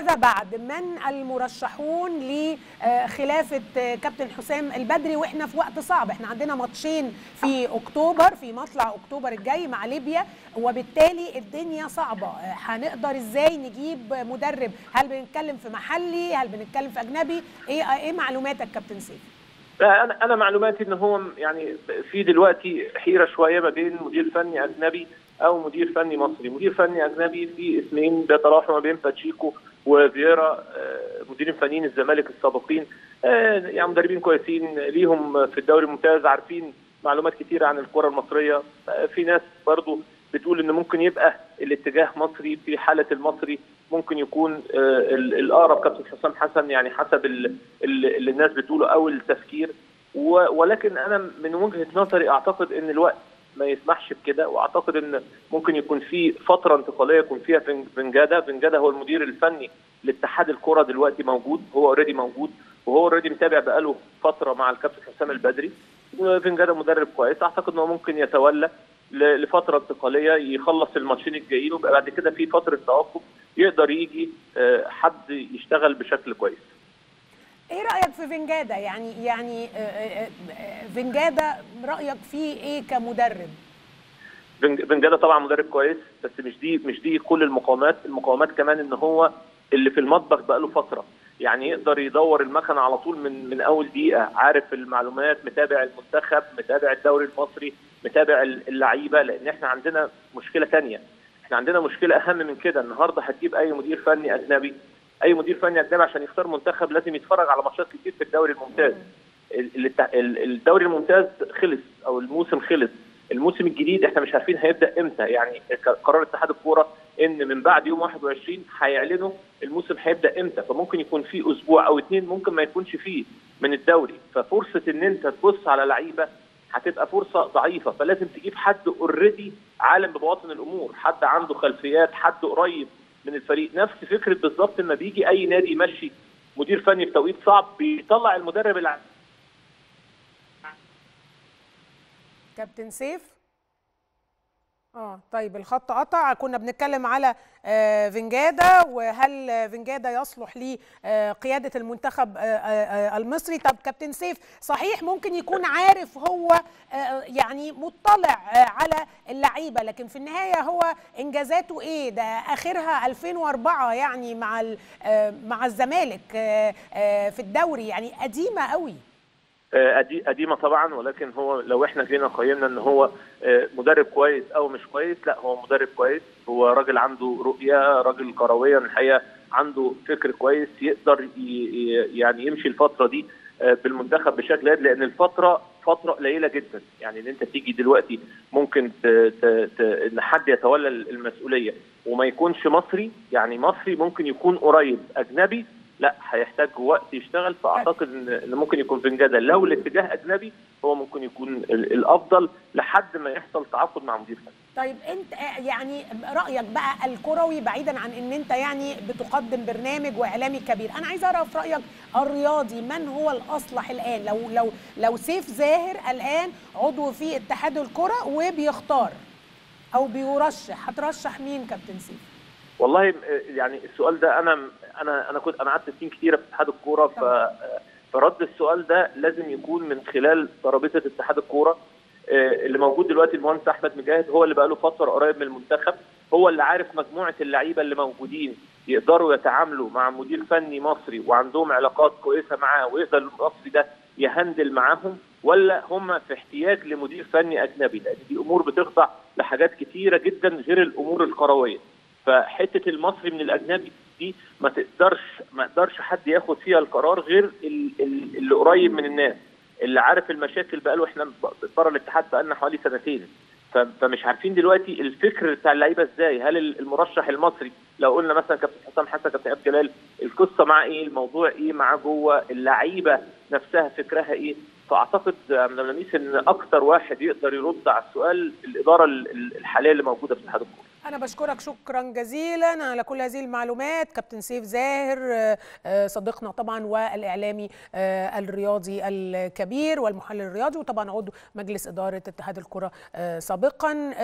ماذا بعد من المرشحون لخلافه كابتن حسام البدري واحنا في وقت صعب احنا عندنا ماتشين في اكتوبر في مطلع اكتوبر الجاي مع ليبيا وبالتالي الدنيا صعبه هنقدر ازاي نجيب مدرب هل بنتكلم في محلي هل بنتكلم في اجنبي ايه ايه معلوماتك كابتن سيف انا انا معلوماتي ان هو يعني في دلوقتي حيره شويه ما بين مدير فني اجنبي او مدير فني مصري، مدير فني اجنبي في اسمين بيتراوحوا ما بين باتشيكو وفييرا مديرين فنيين الزمالك السابقين يعني مدربين كويسين ليهم في الدوري الممتاز عارفين معلومات كتيره عن الكره المصريه في ناس برضو بتقول ان ممكن يبقى الاتجاه مصري في حاله المصري ممكن يكون الاقرب كابتن حسام حسن يعني حسب اللي الناس بتقوله او التفكير ولكن انا من وجهه نظري اعتقد ان الوقت ما يسمحش بكده واعتقد ان ممكن يكون في فتره انتقاليه يكون فيها فنجادا فنجادا هو المدير الفني لاتحاد الكره دلوقتي موجود هو اوريدي موجود وهو اوريدي متابع بقاله فتره مع الكابتن حسام البدري وفنجادا مدرب كويس اعتقد انه ممكن يتولى لفتره انتقاليه يخلص الماتشين الجايين ويبقى بعد كده في فتره توقف يقدر يجي حد يشتغل بشكل كويس ايه رايك في فنجادا يعني يعني فنجادا رايك فيه ايه كمدرب فنجادا طبعا مدرب كويس بس مش دي مش دي كل المقاومات المقاومات كمان ان هو اللي في المطبخ بقاله فتره يعني يقدر يدور المكنه على طول من من اول دقيقه عارف المعلومات متابع المنتخب متابع الدوري المصري متابع اللعيبه لان احنا عندنا مشكله ثانيه احنا عندنا مشكله اهم من كده النهارده هتجيب اي مدير فني اجنبي اي مدير فني اجنبي عشان يختار منتخب لازم يتفرج على ماتشات كتير في الدوري الممتاز الدوري الممتاز خلص او الموسم خلص الموسم الجديد احنا مش عارفين هيبدا امتى يعني قرار اتحاد الكوره ان من بعد يوم 21 هيعلنوا الموسم هيبدا امتى فممكن يكون في اسبوع او اثنين ممكن ما يكونش فيه من الدوري ففرصه ان انت تبص على لعيبه هتبقى فرصه ضعيفه فلازم تجيب حد اوريدي عالم ببواطن الامور حد عنده خلفيات حد قريب من الفريق نفس فكره بالظبط لما بيجي اي نادي يمشي مدير فني في توقيت صعب بيطلع المدرب الع... كابتن سيف اه طيب الخط قطع كنا بنتكلم على آه فينجادا وهل فينجادا يصلح لقياده المنتخب آه آه المصري طب كابتن سيف صحيح ممكن يكون عارف هو يعني مطلع على اللعيبه لكن في النهايه هو انجازاته ايه ده اخرها 2004 يعني مع مع الزمالك في الدوري يعني قديمه قوي قديمه طبعا ولكن هو لو احنا جينا قيمنا ان هو مدرب كويس او مش كويس لا هو مدرب كويس هو راجل عنده رؤيه راجل كرويا الحقيقه عنده فكر كويس يقدر يعني يمشي الفتره دي بالمنتخب بشكل جيد لان الفتره فتره قليله جدا يعني ان انت تيجي دلوقتي ممكن ت ت ت ان حد يتولى المسؤوليه وما يكونش مصري يعني مصري ممكن يكون قريب اجنبي لا هيحتاج وقت يشتغل فاعتقد ان ممكن يكون فنجادا لو الاتجاه اجنبي هو ممكن يكون الافضل لحد ما يحصل تعاقد مع مدير فني. طيب انت يعني رايك بقى الكروي بعيدا عن ان انت يعني بتقدم برنامج واعلامي كبير، انا عايز اعرف رايك الرياضي من هو الاصلح الان؟ لو لو لو سيف زاهر الان عضو في اتحاد الكره وبيختار او بيرشح هترشح مين كابتن سيف؟ والله يعني السؤال ده انا انا انا كنت انا قعدت سنين كتيره في اتحاد الكوره ف فرد السؤال ده لازم يكون من خلال ترابيزه اتحاد الكوره اللي موجود دلوقتي المهندس احمد مجاهد هو اللي بقى له فتره قريب من المنتخب هو اللي عارف مجموعه اللعيبه اللي موجودين يقدروا يتعاملوا مع مدير فني مصري وعندهم علاقات كويسه معاه ويقدر المصري ده يهندل معاهم ولا هم في احتياج لمدير فني اجنبي لان دي امور بتخضع لحاجات كتيره جدا غير الامور الكرويه فحته المصري من الاجنبي دي ما تقدرش ما يقدرش حد ياخد فيها القرار غير اللي قريب من الناس اللي عارف المشاكل بقى له احنا بره الاتحاد بقى لنا حوالي سنتين فمش عارفين دلوقتي الفكر بتاع اللعيبه ازاي هل المرشح المصري لو قلنا مثلا كابتن حسام حسن كابتن ايهاب جلال القصه مع ايه الموضوع ايه معاه جوه اللعيبه نفسها فكرها ايه فاعتقد من لميس ان اكتر واحد يقدر يرد على السؤال الاداره الحاليه اللي موجوده في اتحاد الكوره أنا بشكرك شكرا جزيلا على كل هذه المعلومات كابتن سيف زاهر صديقنا طبعا والإعلامي الرياضي الكبير والمحلل الرياضي وطبعا عضو مجلس إدارة اتحاد الكرة سابقا